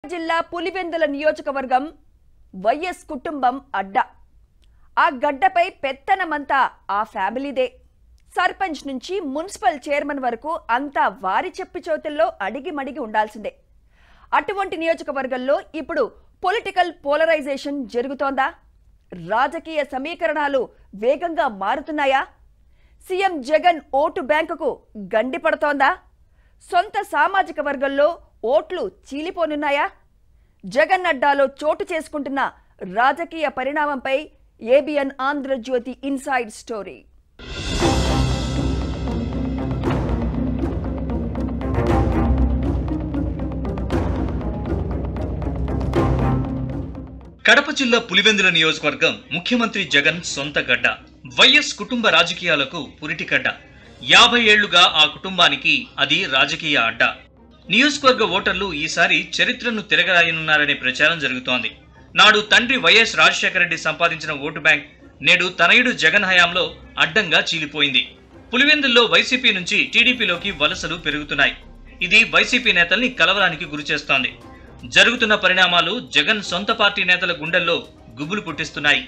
జిల్లా పులివెందుల నియోజకవర్గం వైఎస్ కుటుంబం అడ్డా ఆ గడ్డపై పెత్తనమంతా ఆ ఫ్యామిలీదే సర్పంచ్ నుంచి మున్సిపల్ చైర్మన్ వరకు అంతా వారి చెప్పి చోతుల్లో అడిగి మడిగి ఉండాల్సిందే అటువంటి నియోజకవర్గంలో ఇప్పుడు పొలిటికల్ పోలరైజేషన్ జరుగుతోందా రాజకీయ సమీకరణాలు వేగంగా మారుతున్నాయా సీఎం జగన్ ఓటు బ్యాంకుకు గండి పడుతోందా సొంత సామాజిక వర్గంలో ఓట్లు చీలిపోనున్నాయా జగన్ అడ్డాలో చోటు చేసుకుంటున్న రాజకీయ పరిణామంపై ABN Andhrajyothy inside story Kadapa జిల్లా పులివెందుల నియోజకవర్గం ముఖ్యమంత్రి జగన్ సొంత గడ్డ వైఎస్ కుటుంబ రాజకీయాలకు పురిటిగడ్డ యాభై ఏళ్లుగా ఆ కుటుంబానికి అది రాజకీయ అడ్డ నియోజకవర్గ ఓటర్లు ఈసారి చరిత్రను తిరగరాయనున్నారనే ప్రచారం జరుగుతోంది నాడు తండ్రి వైఎస్ రాజశేఖర రెడ్డి సంపాదించిన ఓటు బ్యాంక్ నేడు తనయుడు జగన్ హయాంలో అడ్డంగా చీలిపోయింది పులివెందుల్లో వైసీపీ నుంచి టీడీపీలోకి వలసలు పెరుగుతున్నాయి ఇది వైసీపీ నేతల్ని కలవరానికి గురిచేస్తోంది జరుగుతున్న పరిణామాలు జగన్ సొంత పార్టీ నేతల గుండెల్లో గుబులు పుట్టిస్తున్నాయి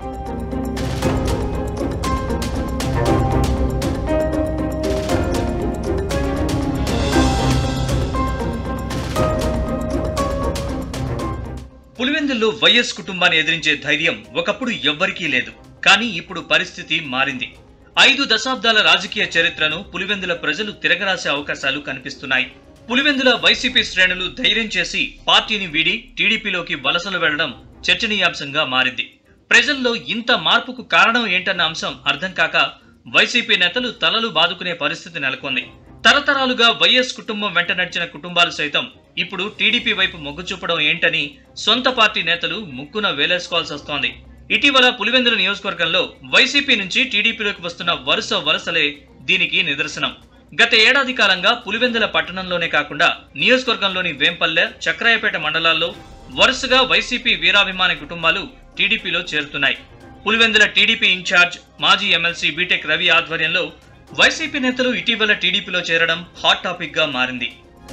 పులివెందుల్లో వైఎస్ కుటుంబాన్ని ఎదిరించే ధైర్యం ఒకప్పుడు ఎవ్వరికీ లేదు కానీ ఇప్పుడు పరిస్థితి మారింది ఐదు దశాబ్దాల రాజకీయ చరిత్రను పులివెందుల ప్రజలు తిరగరాసే అవకాశాలు కనిపిస్తున్నాయి పులివెందుల వైసీపీ శ్రేణులు ధైర్యం చేసి పార్టీని వీడి టీడీపీలోకి వలసలు వెళ్లడం చర్చనీయాంశంగా మారింది ప్రజల్లో ఇంత మార్పుకు కారణం ఏంటన్న అంశం అర్థం కాక వైసీపీ నేతలు తలలు బాదుకునే పరిస్థితి నెలకొంది తరతరాలుగా వైఎస్ కుటుంబం వెంట నడిచిన కుటుంబాలు సైతం ఇప్పుడు టీడీపీ వైపు మొగ్గు చూపడం ఏంటని సొంత పార్టీ నేతలు ముక్కున వేలేసుకోవాల్సి వస్తోంది ఇటీవల పులివెందుల నియోజకవర్గంలో వైసీపీ నుంచి టీడీపీలోకి వస్తున్న వరుస వలసలే దీనికి నిదర్శనం గత ఏడాది కాలంగా పులివెందుల పట్టణంలోనే కాకుండా నియోజకవర్గంలోని వేంపల్లె చక్రాయపేట మండలాల్లో వరుసగా వైసీపీ వీరాభిమాని కుటుంబాలు టీడీపీలో చేరుతున్నాయి పులివెందుల టీడీపీ ఇన్ఛార్జ్ మాజీ ఎమ్మెల్సీ బీటెక్ రవి ఆధ్వర్యంలో వైసీపీ నేతలు ఇటీవల టీడీపీలో చేరడం హాట్ టాపిక్ గా మారింది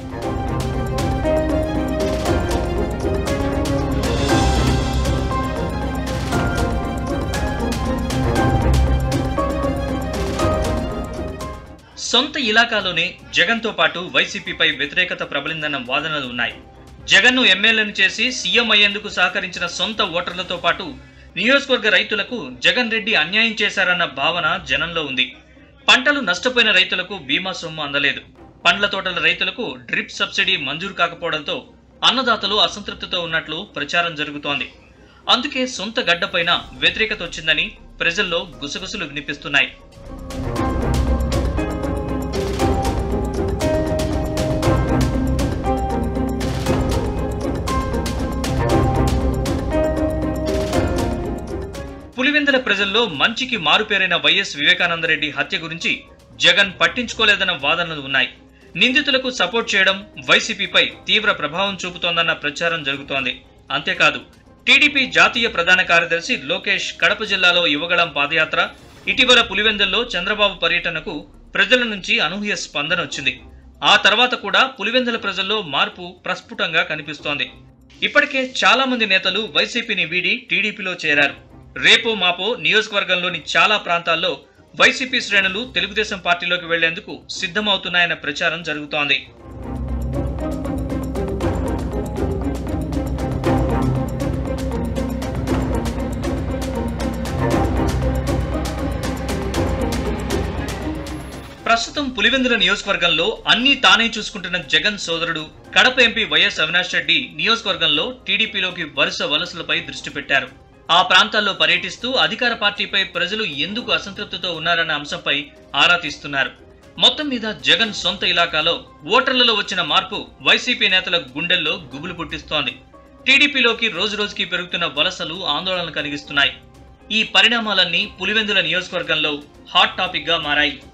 సొంత ఇలాకాలోనే జగన్తో పాటు వైసీపీపై వ్యతిరేకత ప్రబలిందన్న వాదనలు ఉన్నాయి జగన్ను ఎమ్మెల్యేను చేసి సీఎం అయ్యేందుకు సహకరించిన సొంత ఓటర్లతో పాటు నియోజకవర్గ రైతులకు జగన్ రెడ్డి అన్యాయం చేశారన్న భావన జనంలో ఉంది పంటలు నష్టపోయిన రైతులకు బీమా సొమ్ము అందలేదు పండ్ల తోటల రైతులకు డ్రిప్ సబ్సిడీ మంజూరు కాకపోవడంతో అన్నదాతలు అసంతృప్తితో ఉన్నట్లు ప్రచారం జరుగుతోంది అందుకే సొంత గడ్డపైన వ్యతిరేకత వచ్చిందని ప్రజల్లో గుసగుసలు వినిపిస్తున్నాయి పులివెందుల ప్రజల్లో మంచికి మారుపేరైన వైఎస్ వివేకానందరెడ్డి హత్య గురించి జగన్ పట్టించుకోలేదన్న వాదనలు ఉన్నాయి నిందితులకు సపోర్ట్ చేయడం వైసీపీపై తీవ్ర ప్రభావం చూపుతోందన్న ప్రచారం జరుగుతోంది అంతేకాదు టీడీపీ జాతీయ ప్రధాన కార్యదర్శి లోకేష్ కడప జిల్లాలో యువగళం పాదయాత్ర ఇటీవల పులివెందుల్లో చంద్రబాబు పర్యటనకు ప్రజల నుంచి అనూహ్య స్పందన వచ్చింది ఆ తర్వాత కూడా పులివెందుల ప్రజల్లో మార్పు ప్రస్ఫుటంగా కనిపిస్తోంది ఇప్పటికే చాలా మంది నేతలు వైసీపీని వీడి టీడీపీలో చేరారు రేపో మాపో నియోజకవర్గంలోని చాలా ప్రాంతాల్లో వైసీపీ శ్రేణులు తెలుగుదేశం పార్టీలోకి వెళ్లేందుకు సిద్ధమవుతున్నాయన్న ప్రచారం జరుగుతోంది ప్రస్తుతం పులివెందుల నియోజకవర్గంలో అన్ని తానే చూసుకుంటున్న జగన్ సోదరుడు కడప ఎంపీ వైఎస్ అవినాష్ రెడ్డి నియోజకవర్గంలో టీడీపీలోకి వరుస వలసలపై దృష్టి పెట్టారు ఆ ప్రాంతాల్లో పర్యటిస్తూ అధికార పార్టీపై ప్రజలు ఎందుకు అసంతృప్తితో ఉన్నారన్న అంశంపై ఆరా తీస్తున్నారు మొత్తం మీద జగన్ సొంత ఇలాకాలో ఓటర్లలో వచ్చిన మార్పు వైసీపీ నేతల గుండెల్లో గుబులు పుట్టిస్తోంది టీడీపీలోకి రోజు రోజుకి పెరుగుతున్న వలసలు ఆందోళన కలిగిస్తున్నాయి ఈ పరిణామాలన్నీ పులివెందుల నియోజకవర్గంలో హాట్ టాపిక్ గా మారాయి